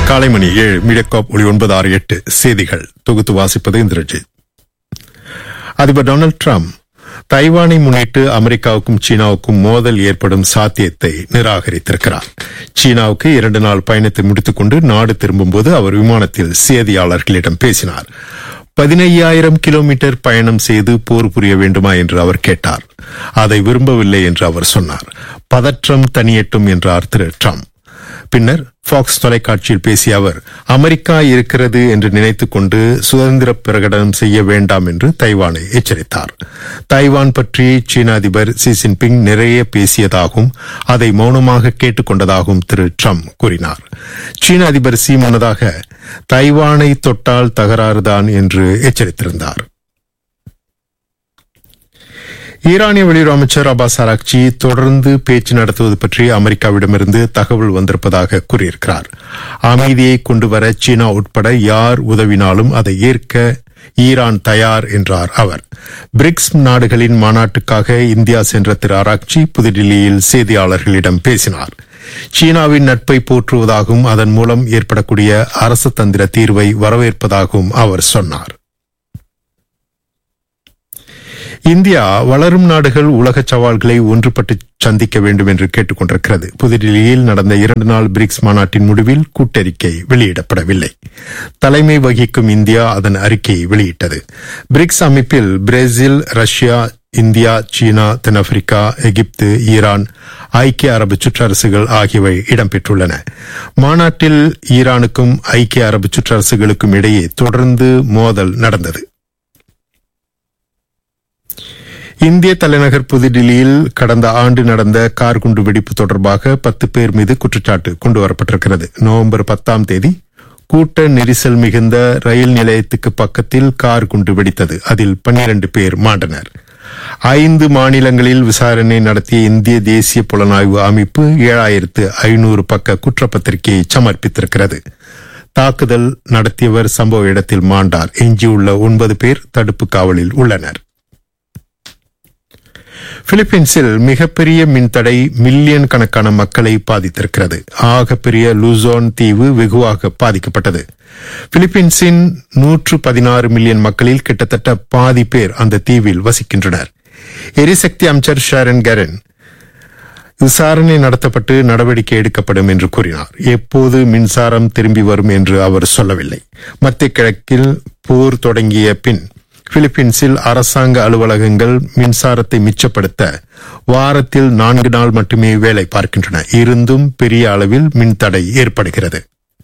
காலை மணி ஏழு மீடியக்காப் ஒளி ஒன்பது ஆறு எட்டு செய்திகள் தொகுத்து வாசிப்பது இந்திரஜித் அதிபர் டொனால்டு டிரம்ப் தைவானை முன்னிட்டு அமெரிக்காவுக்கும் சீனாவுக்கும் மோதல் ஏற்படும் சாத்தியத்தை நிராகரித்திருக்கிறார் சீனாவுக்கு இரண்டு நாள் பயணத்தை முடித்துக்கொண்டு நாடு திரும்பும்போது அவர் விமானத்தில் செய்தியாளர்களிடம் பேசினார் பதினையாயிரம் கிலோமீட்டர் பயணம் செய்து போர் புரிய வேண்டுமா என்று அவர் கேட்டார் அதை விரும்பவில்லை என்று அவர் சொன்னார் பதற்றம் தனியட்டும் என்றார் திரு ட்ரம்ப் பின்னர் ஃபாக்ஸ் தொலைக்காட்சியில் பேசிய அவர் அமெரிக்கா இருக்கிறது என்று நினைத்துக் கொண்டு சுதந்திர பிரகடனம் செய்ய வேண்டாம் என்று தைவானை எச்சரித்தார் தைவான் பற்றி சீன அதிபர் சி ஜின்பிங் நிறைய பேசியதாகவும் அதை மௌனமாக கேட்டுக்கொண்டதாகவும் திரு ட்ரம்ப் கூறினார் சீன அதிபர் சி முன்னதாக தைவானை தொட்டால் தகராறுதான் என்று எச்சரித்திருந்தார் ஈரானிய வெளியுறவு அமைச்சர் அபாஸ் அராக்சி தொடர்ந்து பேச்சு நடத்துவது பற்றி அமெரிக்காவிடமிருந்து தகவல் வந்திருப்பதாக கூறியிருக்கிறார் அமைதியை கொண்டுவர சீனா உட்பட யார் உதவினாலும் அதை ஏற்க ஈரான் தயார் என்றார் அவர் பிரிக்ஸ் நாடுகளின் மாநாட்டுக்காக இந்தியா சென்ற திரு அராக்சி புதுடில்லியில் செய்தியாளர்களிடம் பேசினார் சீனாவின் நட்பை போற்றுவதாகவும் அதன் மூலம் ஏற்படக்கூடிய அரசு தந்திர தீர்வை வரவேற்பதாகவும் அவர் சொன்னார் இந்தியா வளரும் நாடுகள் உலக சவால்களை ஒன்றுபட்டு சந்திக்க வேண்டும் என்று கேட்டுக் கொண்டிருக்கிறது புதுடில்லியில் நடந்த இரண்டு நாள் பிரிக்ஸ் மாநாட்டின் முடிவில் கூட்டறிக்கை வெளியிடப்படவில்லை தலைமை வகிக்கும் இந்தியா அதன் அறிக்கையை வெளியிட்டது பிரிக்ஸ் அமைப்பில் பிரேசில் ரஷ்யா இந்தியா சீனா தென்னாப்பிரிக்கா எகிப்து ஈரான் ஐக்கிய அரபு சுற்றரசுகள் ஆகியவை இடம்பெற்றுள்ளன மாநாட்டில் ஈரானுக்கும் ஐக்கிய அரபு சுற்றரசுகளுக்கும் இடையே தொடர்ந்து மோதல் நடந்தது இந்திய தலைநகர் புதுடில்லியில் கடந்த ஆண்டு நடந்த கார் குண்டு வெடிப்பு தொடர்பாக பத்து பேர் மீது குற்றச்சாட்டு கொண்டுவரப்பட்டிருக்கிறது நவம்பர் பத்தாம் தேதி கூட்ட நெரிசல் மிகுந்த ரயில் நிலையத்துக்கு பக்கத்தில் கார் குண்டு வெடித்தது அதில் பன்னிரண்டு பேர் மாண்டனர் ஐந்து மாநிலங்களில் விசாரணை நடத்திய இந்திய தேசிய புலனாய்வு அமைப்பு ஏழாயிரத்து ஐநூறு பக்க குற்றப்பத்திரிகையை சமர்ப்பித்திருக்கிறது தாக்குதல் நடத்தியவர் சம்பவ இடத்தில் மாண்டார் எஞ்சியுள்ள ஒன்பது பேர் தடுப்பு காவலில் உள்ளனர் பிலிப்பீன்ஸில் மிகப்பெரிய மின்தடை மில்லியன் கணக்கான மக்களை பாதித்திருக்கிறது ஆகப்பெரிய லூசோன் தீவு வெகுவாக பாதிக்கப்பட்டது பிலிப்பீன்ஸின் நூற்று பதினாறு மில்லியன் மக்களில் கிட்டத்தட்ட பாதி பேர் அந்த தீவில் வசிக்கின்றனர் எரிசக்தி அமைச்சர் ஷாரன் கரன் விசாரணை நடத்தப்பட்டு நடவடிக்கை எடுக்கப்படும் என்று கூறினார் எப்போது மின்சாரம் திரும்பி வரும் என்று அவர் சொல்லவில்லை மத்திய கிழக்கில் போர் தொடங்கிய பின் பிலிப்பீன்ஸில் அரசாங்க அலுவலகங்கள் மின்சாரத்தை மிச்சப்படுத்த வாரத்தில் நான்கு நாள் மட்டுமே வேலை பார்க்கின்றன இருந்தும் பெரிய அளவில் மின்தடை ஏற்படுகிறது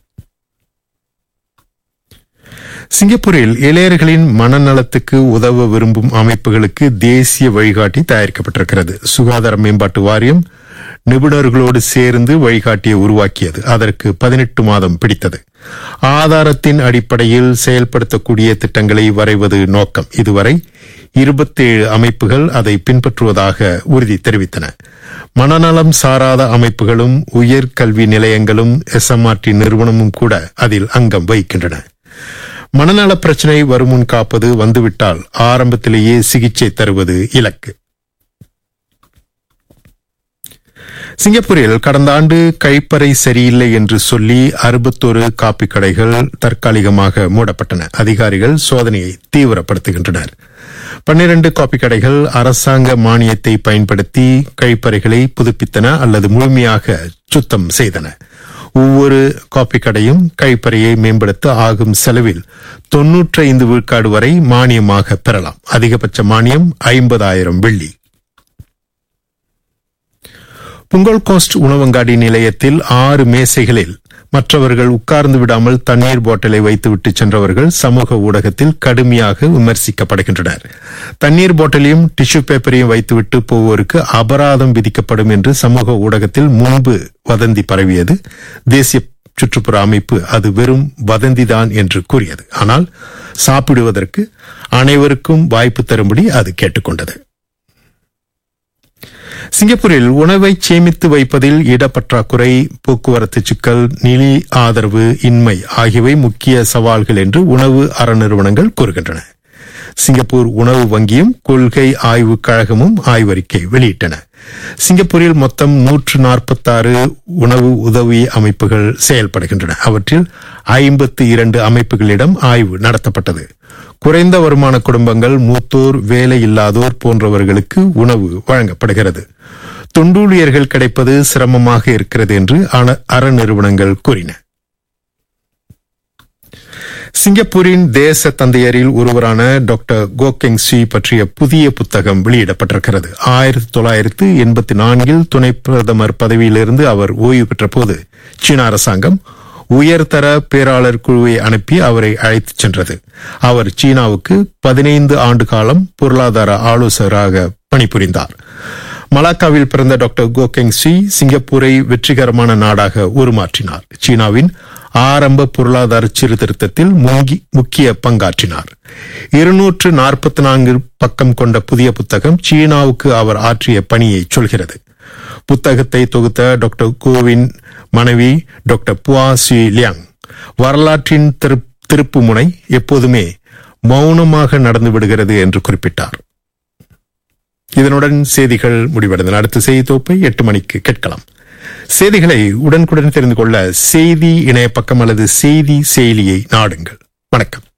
சிங்கப்பூரில் இளையர்களின் மனநலத்துக்கு உதவ விரும்பும் அமைப்புகளுக்கு தேசிய வழிகாட்டி தயாரிக்கப்பட்டிருக்கிறது சுகாதார மேம்பாட்டு வாரியம் நிபுணர்களோடு சேர்ந்து வழிகாட்டியை உருவாக்கியது அதற்கு பதினெட்டு மாதம் பிடித்தது ஆதாரத்தின் அடிப்படையில் செயல்படுத்தக்கூடிய திட்டங்களை வரைவது நோக்கம் இதுவரை இருபத்தேழு அமைப்புகள் அதை பின்பற்றுவதாக உறுதி தெரிவித்தன மனநலம் சாராத அமைப்புகளும் உயர் கல்வி நிலையங்களும் எஸ்எம்ஆர்டி நிறுவனமும் கூட அதில் அங்கம் வகிக்கின்றன மனநல பிரச்சினை வருமுன் காப்பது வந்துவிட்டால் ஆரம்பத்திலேயே சிகிச்சை தருவது இலக்கு சிங்கப்பூரில் கடந்த ஆண்டு கழிப்பறை சரியில்லை என்று சொல்லி அறுபத்தொரு காப்பி கடைகள் தற்காலிகமாக மூடப்பட்டன அதிகாரிகள் சோதனையை தீவிரப்படுத்துகின்றனர் பன்னிரண்டு காப்பி கடைகள் அரசாங்க மானியத்தை பயன்படுத்தி கழிப்பறைகளை புதுப்பித்தன அல்லது முழுமையாக சுத்தம் செய்தன ஒவ்வொரு காப்பி கடையும் கழிப்பறையை மேம்படுத்த ஆகும் செலவில் தொன்னூற்றி ஐந்து விழுக்காடு வரை மானியமாக பெறலாம் அதிகபட்ச மானியம் ஐம்பதாயிரம் வெள்ளி புங்கல் கோஸ்ட் உணவங்காடி நிலையத்தில் ஆறு மேசைகளில் மற்றவர்கள் உட்கார்ந்து விடாமல் தண்ணீர் பாட்டிலை வைத்துவிட்டு சென்றவர்கள் சமூக ஊடகத்தில் கடுமையாக விமர்சிக்கப்படுகின்றனர் தண்ணீர் பாட்டிலையும் டிஷ்யூ பேப்பரையும் வைத்துவிட்டு போவோருக்கு அபராதம் விதிக்கப்படும் என்று சமூக ஊடகத்தில் முன்பு வதந்தி பரவியது தேசிய சுற்றுப்புற அமைப்பு அது வெறும் வதந்திதான் என்று கூறியது ஆனால் சாப்பிடுவதற்கு அனைவருக்கும் வாய்ப்பு தரும்படி அது கேட்டுக்கொண்டது சிங்கப்பூரில் உணவை சேமித்து வைப்பதில் இடப்பற்றாக்குறை போக்குவரத்து சிக்கல் நிதி ஆதரவு இன்மை ஆகியவை முக்கிய சவால்கள் என்று உணவு அறநிறுவனங்கள் கூறுகின்றன சிங்கப்பூர் உணவு வங்கியும் கொள்கை ஆய்வுக் கழகமும் ஆய்வறிக்கை வெளியிட்டன சிங்கப்பூரில் மொத்தம் நூற்று நாற்பத்தாறு உணவு உதவி அமைப்புகள் செயல்படுகின்றன அவற்றில் ஐம்பத்தி இரண்டு அமைப்புகளிடம் ஆய்வு நடத்தப்பட்டது குறைந்த வருமான குடும்பங்கள் மூத்தோர் வேலை இல்லாதோர் போன்றவர்களுக்கு உணவு வழங்கப்படுகிறது தொண்டூழியர்கள் கிடைப்பது சிரமமாக இருக்கிறது என்று அறநிறுவனங்கள் கூறின சிங்கப்பூரின் தேச தந்தையரில் ஒருவரான டாக்டர் கோகெங் சி பற்றிய புதிய புத்தகம் வெளியிடப்பட்டிருக்கிறது ஆயிரத்தி தொள்ளாயிரத்து எண்பத்தி நான்கில் துணை பிரதமர் பதவியிலிருந்து அவர் ஓய்வு பெற்ற போது சீன அரசாங்கம் உயர்தர பேராளர் குழுவை அனுப்பி அவரை அழைத்துச் சென்றது அவர் சீனாவுக்கு பதினைந்து ஆண்டு காலம் பொருளாதார ஆலோசகராக பணிபுரிந்தார் மலாக்காவில் பிறந்த டாக்டர் கோகெங் சி சிங்கப்பூரை வெற்றிகரமான நாடாக உருமாற்றினார் சீனாவின் ஆரம்ப பொருளாதார சீர்திருத்தத்தில் முக்கிய பங்காற்றினார் இருநூற்று நாற்பத்தி நான்கு பக்கம் கொண்ட புதிய புத்தகம் சீனாவுக்கு அவர் ஆற்றிய பணியை சொல்கிறது புத்தகத்தை தொகுத்த டாக்டர் கோவின் மனைவி டாக்டர் புவா சி லியாங் வரலாற்றின் திருப்பு முனை எப்போதுமே மௌனமாக நடந்து விடுகிறது என்று குறிப்பிட்டார் இதனுடன் செய்திகள் முடிவடைந்தன அடுத்த செய்தி தொகுப்பை எட்டு மணிக்கு கேட்கலாம் செய்திகளை உடனுக்குடன் தெரிந்து கொள்ள செய்தி இணைய பக்கம் அல்லது செய்தி செயலியை நாடுங்கள் வணக்கம்